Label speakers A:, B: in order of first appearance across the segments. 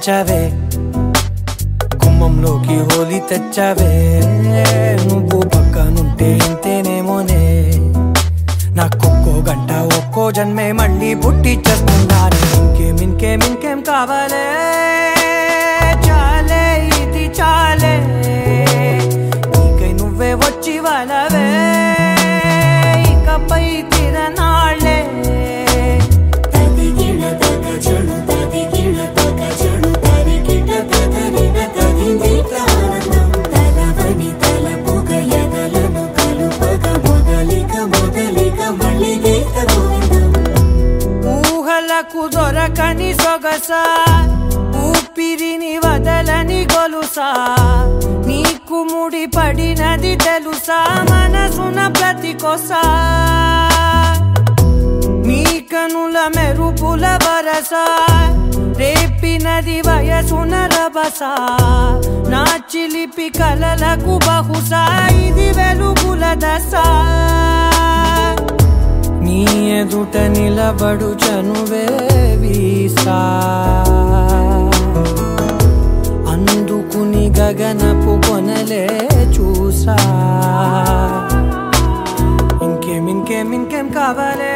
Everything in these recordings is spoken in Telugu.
A: పెంచావే గుమ్మంలోకి హోలీ తెచ్చావే నువ్వు పక్కనుంటే ఇంతేనేమోనే నాకొక్కో గంట ఒక్కో జన్మే మళ్ళీ పుట్టి చేస్తున్నాను ఇంకేం ఇంకేం ఇంకేం కావాలే చాలే ఇది చాలే నీకై నువ్వే వచ్చి వాళ్ళవే ఇకపై తిరనాళ్ళే
B: తదిగిన తగ జడు తదిగిన తగ జడు తరిగిన తదరిన తదిందిట ఆనందం తలవని తలపుగ ఎదలను కలుపగ మొదలిక మొదలిక మళ్ళీ గీత గోవిందం
A: ఊహలకు దొరకని సొగస ఊపిరిని వదలని గొలుసా నీకు ముడి పడినది తెలుసా మనసున ప్రతి కొసా నీ కనుల మెరుపుల వరస రేపినది వయసున రభస నా చిలిపి కలలకు బహుశా ఇది వెలుగుల దశ నీ ఎదుట నిలబడు చనువే వీసా అందుకుని గగనపు కొనలే చూసా ఇంకేం ఇంకేం ఇంకేం కావాలే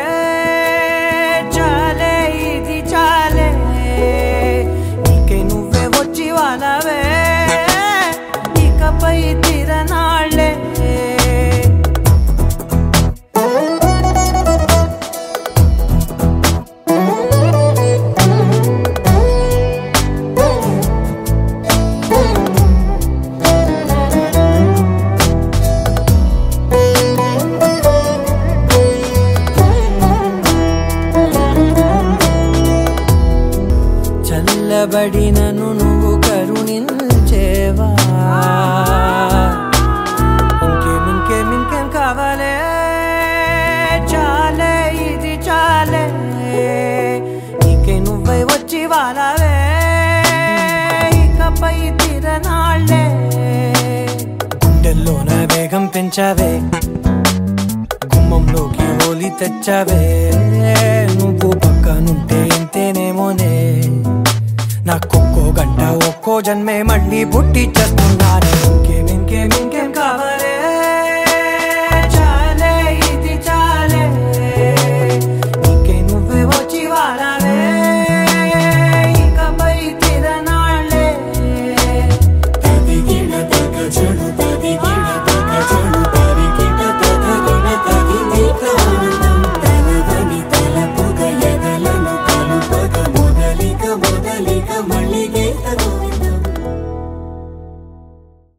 A: చాలే ఇది చాలే నీకే నువ్వే వచ్చి వాళ్ళవే ఇకపై తిరనాళ్ళే చల్లబడినను నువ్వు కరుణించేవా ఇంకేం ఇంకేం ఇంకేం కావాలే చాలే ఇది చాలే నీకే నువ్వై వచ్చి వాళ్ళవే ఇకపై తిరనాళ్ళే గుండెల్లోన వేగం పెంచావే గుమ్మంలోకి హోలీ తెచ్చావే నువ్వు పక్కనుంటే ఇంతేనేమోనే నాకొక్కో గంట ఒక్కో జన్మే మళ్ళీ పుట్టి చేస్తున్నాను ఇంకేం ఇంకేం ఇంకేం కావాలే చాలే ఇది చాలే నీకే నువ్వే వచ్చి వాళ్ళవే ఇకపై తిరనాళ్ళే
B: తదిగిన తగ జడు తదిగిన తగ జడు తరిగిన తదరిన తదిందిట ఆనందం తలవని తలపుగ ఎదలను కలుపగ మొదలిక మొదలిక మళ్ళీ